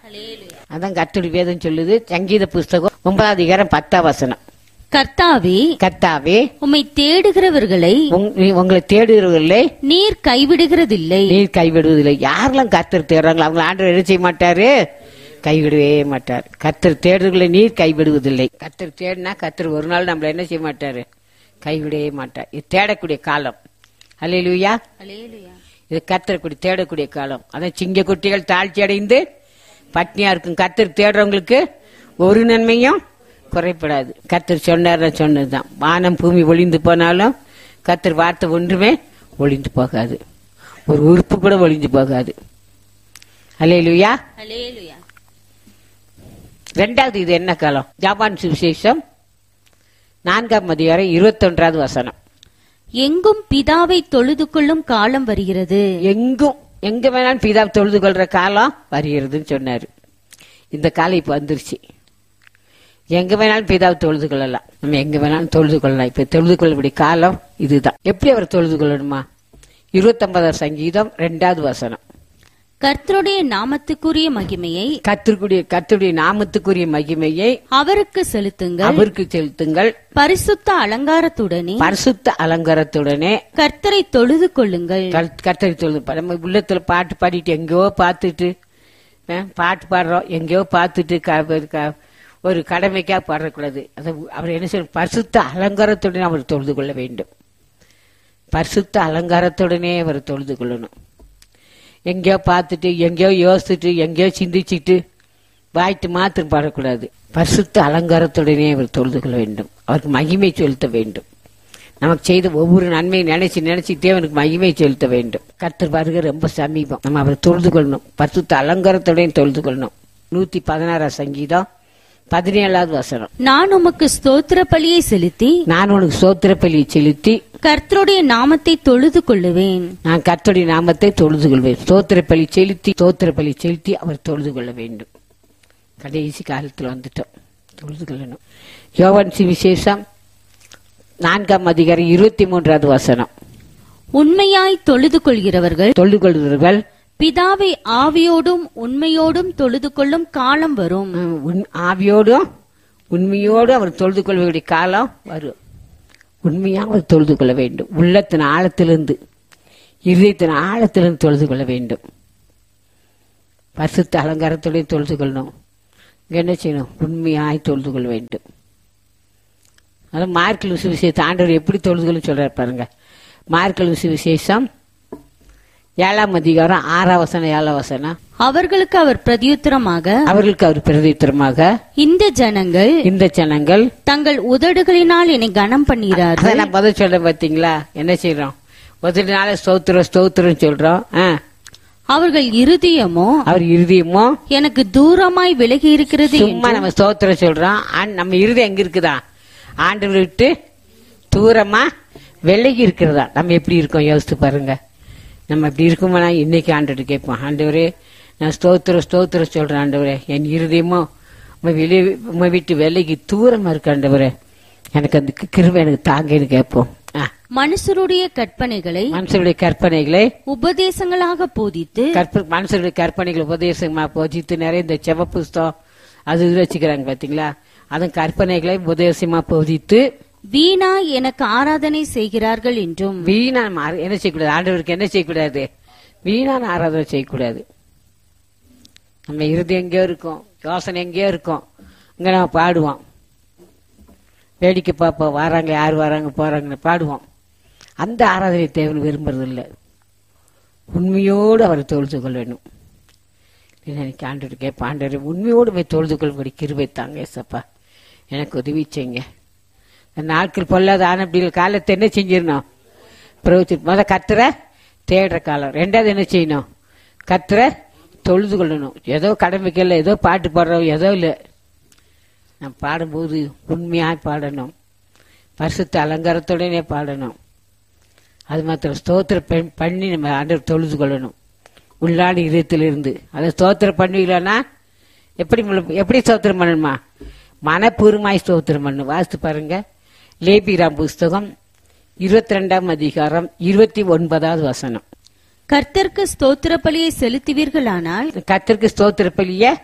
அதான் கர்த்தருடைய வேதம் சொல்லுது சங்கீத புஸ்தகம் ஒன்பதாவது அதிகாரம் பத்தாம் வசனம் கர்த்தாவே கர்த்தாவே உம்மை தேடுகிறவர்களை உங்- உங்களை தேடுகிறவர்களே நீர் கைவிடுகிறதில்லை நீர் கைவிடுவதில்லை யாரெல்லாம் கர்த்தர் தேடுறாங்களோ அவங்க ஆண்டவர் என்ன செய்ய மாட்டாரு கைவிடவே மாட்டார் கர்த்தர் தேடுறவர்களை நீர் கைவிடுவதில்லை கர்த்தர் தேடினா கர்த்தர் ஒரு நாள் நம்மள என்ன செய்ய மாட்டாரு கைவிடவே மாட்டார் இது தேடக்கூடிய காலம் அல்லேலூயா இது கர்த்தர் தேடக்கூடிய காலம் அதான் சிங்க குட்டிகள் தாழ்ச்சி அடைந்து பட்னியா இருக்கும் கர்த்தர் தேடுறவங்களுக்கு ஒரு நன்மையும் குறைப்படாது கர்த்தர் சொன்னார் சொன்னதுதான் வானம் பூமி ஒளிந்து போனாலும் கர்த்தர் வார்த்தை ஒன்றுமே ஒளிந்து போகாது ஒரு உறுப்பு கூட ஒளிந்து போகாது அல்லேலூயா ரெண்டாவது இது என்ன காலம் ஜாபான் சுவிசேஷம் நான்காம் அதிகாரம் இருபத்தொன்றாவது வசனம் எங்கும் பிதாவை தொழுது கொள்ளும் காலம் வருகிறது எங்கும் எங்க வேணாலும் பிதா தொழுது கொள்ற காலம் வருகிறதுன்னு சொன்னாரு இந்த காலம் இப்ப வந்துருச்சு எங்க வேணாலும் பிதாவை தொழுது கொள்ளலாம் நம்ம எங்க வேணாலும் தொழுது கொள்ளலாம் இப்ப தொழுது கொள்ளக்கூடிய காலம் இதுதான் எப்படி அவர் தொழுது கொள்ளணுமா இருபத்தொன்பதாம் சங்கீதம் ரெண்டாவது வசனம் கர்த்தருடைய நாமத்துக்குரிய மகிமையை கத்திற்குரிய கர்த்தருடைய நாமத்துக்குரிய மகிமையை அவருக்கு செலுத்துங்கள் அவருக்கு செலுத்துங்கள் பரிசுத்த அலங்காரத்துடனே பரிசுத்த அலங்காரத்துடனே கர்த்தரை தொழுது கொள்ளுங்கள் கல்- கர்த்தரை தொழுது நம்ம உள்ளத்துல பாட்டு பாடிட்டு எங்கேயோ பார்த்துட்டு அஹ், பாட்டு பாடுறோம் எங்கேயோ பார்த்துட்டு க- க- ஒரு கடமைக்காக பாடக்கூடாது அது அவர் என்ன சொல்ற பரிசுத்த அலங்காரத்துடனே அவர் தொழுது கொள்ள வேண்டும் பரிசுத்த அலங்காரத்துடனே அவர் தொழுது கொள்ளணும் எங்கேயோ பார்த்துட்டு எங்கேயோ யோசிச்சுட்டு எங்கேயோ சிந்திச்சுட்டு வாய்ட்டு மாத்திரம் பாடக்கூடாது பரிசுத்த அலங்காரத்துடனே அவர் தொழுது கொள்ள வேண்டும் அவருக்கு மகிமை செலுத்த வேண்டும் நமக்கு செய்த ஒவ்வொரு நன்மையை நினைச்சு நினைச்சு தேவனுக்கு மகிமை செலுத்த வேண்டும் கர்த்தர் வருகை ரொம்ப சமீபம் நம்ம அவரை தொழுது கொள்ளணும் பரிசுத்த அலங்காரத்துடன் தொழுது கொள்ளணும் நூத்தி பதினாறாம் சங்கீதம் பதினேழாவது வசனம் நான் உமக்கு ஸ்தோத்திர பலியை செலுத்தி நான் உனக்கு சோத்திர பலியை செலுத்தி கர்த்தருடைய நாமத்தை தொழுது கொள்ளுவேன் நான் கர்த்தருடைய நாமத்தை தொழுது கொள்வேன் ஸ்தோத்திர பலி செலுத்தி ஸ்தோத்திர பலி செலுத்தி அவர் தொழுது கொள்ள வேண்டும் கடைசி காலத்தில் வந்துட்டோம் தொழுது கொள்ளணும் யோவான் விசேஷம் நான்காம் அதிகாரம் இருபத்தி மூன்றாவது வசனம் உண்மையாய் தொழுது கொள்கிறவர்கள் தொழுது கொள்கிறவர்கள் பிதாவை ஆவியோடும் உண்மையோடும் தொழுது கொள்ளும் காலம் வரும் உம், உண்- ஆவியோடும் உண்மையோடும் அவர் தொழுது கொள்வதுடைய காலம் வரும் உண்மையாக அவர் தொழுது கொள்ள வேண்டும் உள்ளத்தின் ஆழத்திலிருந்து இதயத்தின் ஆழத்திலிருந்து தொழுது கொள்ள வேண்டும் பரிசுத்த அலங்காரத்துடைய தொழுது கொள்ளணும் இங்க என்ன செய்யணும் உண்மையாய் தொழுது கொள்ள வேண்டும் அதான் மார்க்கல் சுவிசேஷத்தை ஆண்டவர் எப்படி தொழுது கொள்ள சொல்றாரு பாருங்க மார்க்கல் சுவிசேஷம் ஏழாம் அதிகாரம் ஆறாம் வசனம் ஏழாம் வசனம் அவர்களுக்கு அவர் பிரதியுத்தரமாக அவர்களுக்கு அவர் பிரதித்திரமாக இந்த ஜனங்கள் இந்த ஜனங்கள் தங்கள் உதடுகளினால் என்னை கனம் பண்ணுகிறார்கள் அதான் நான் பதில் சொல்ல பாத்தீங்களா என்ன செய்யறோம் ஒரு நாள் ஸ்தோத்திரம் ஸ்தோத்திரம் சொல்றோம் ஆ. அவர்கள் இருதயமோ அவர் இருதயமோ எனக்கு தூரமாய் விலகி இருக்கிறது சும்மா நம்ம ஸ்தோத்திரம் சொல்றோம் ஆனா நம்ம இருதயம் எங்க இருக்குதா ஆண்டவரை விட்டு தூரமா விலகி இருக்கிறதா நம்ம எப்படி இருக்கோம் யோசித்து பாருங்க நம்ம இப்படி இருக்குமானா இன்னைக்கு ஆண்டவர் கேட்போம் ஆண்டவரே நான் ஸ்தோத்திரம் ஸ்தோத்திரம் சொல்றேன் ஆண்டவரே என் இருதயமோ உங்க வெளியே உங்க வீட்டு வேலைக்கு தூரமா இருக்கு ஆண்டவரே எனக்கு அந்த கிருவை எனக்கு தாங்கன்னு கேட்போம் ஆ. மனுஷருடைய கற்பனைகளை மனுஷருடைய கற்பனைகளை உபதேசங்களாக போதித்து கற்ப மனுஷருடைய கற்பனைகள் உபதேசமா போதித்து நிறைய இந்த செவ புஸ்தகம் அது இது வச்சுக்கிறாங்க பாத்தீங்களா அதுவும் கற்பனைகளை உபதேசமா போதித்து வீணா எனக்கு ஆராதனை செய்கிறார்கள் என்றும் வீணா நம்ம ஆர- என்ன செய்யக்கூடாது ஆண்டவருக்கு என்ன செய்யக்கூடாது வீணான ஆராதனை செய்யக்கூடாது நம்ம இறுதி எங்கேயோ இருக்கும் யோசனை எங்கேயோ இருக்கும் இங்க நம்ம பாடுவோம் வேடிக்கை பார்ப்போம் வராங்க யார் வராங்க போறாங்கன்னு பாடுவோம் அந்த ஆராதனை தேவன் விரும்புறது இல்லை உண்மையோடு அவரை தொழுது கொள்ள வேணும் எனக்கு ஆண்டவர் கேட்ப ஆண்டவர் உண்மையோடு போய் தொழுது கொள்படி கிருபை தாங்க ஏசப்பா எனக்கு உதவி செய்யுங்க இந்த நாட்கள் பொல்லாத ஆனப்படிகள் காலத்தை என்ன செஞ்சிடணும் பிரவச்சி முத கத்துற தேடுற காலம் ரெண்டாவது என்ன செய்யணும் கத்துற தொழுது கொள்ளணும் ஏதோ கடமைக்கல்ல ஏதோ பாட்டு பாடுறோம் ஏதோ இல்லை நான் பாடும்போது உண்மையாக பாடணும் பரிசுத்த அலங்காரத்துடனே பாடணும் அது மாத்திரம் ஸ்தோத்திர பெண் பண்ணி நம்ம ஆண்டவர் தொழுது கொள்ளணும் உள்ளாடி இதயத்திலிருந்து அதை ஸ்தோத்திரம் பண்ணுவீங்களா எப்படி முழு- எப்படி ஸ்தோத்திரம் பண்ணணுமா மனப்பூர்வமாய் ஸ்தோத்திரம் பண்ணணும் வாசித்து பாருங்க லேபிராம் புஸ்தகம் இருபத்தி ரெண்டாம் அதிகாரம் இருபத்தி ஒன்பதாவது வசனம் கர்த்தருக்கு ஸ்தோத்திர பலியை செலுத்துவீர்களானால் கத்திற்கு ஸ்தோத்திர பலிய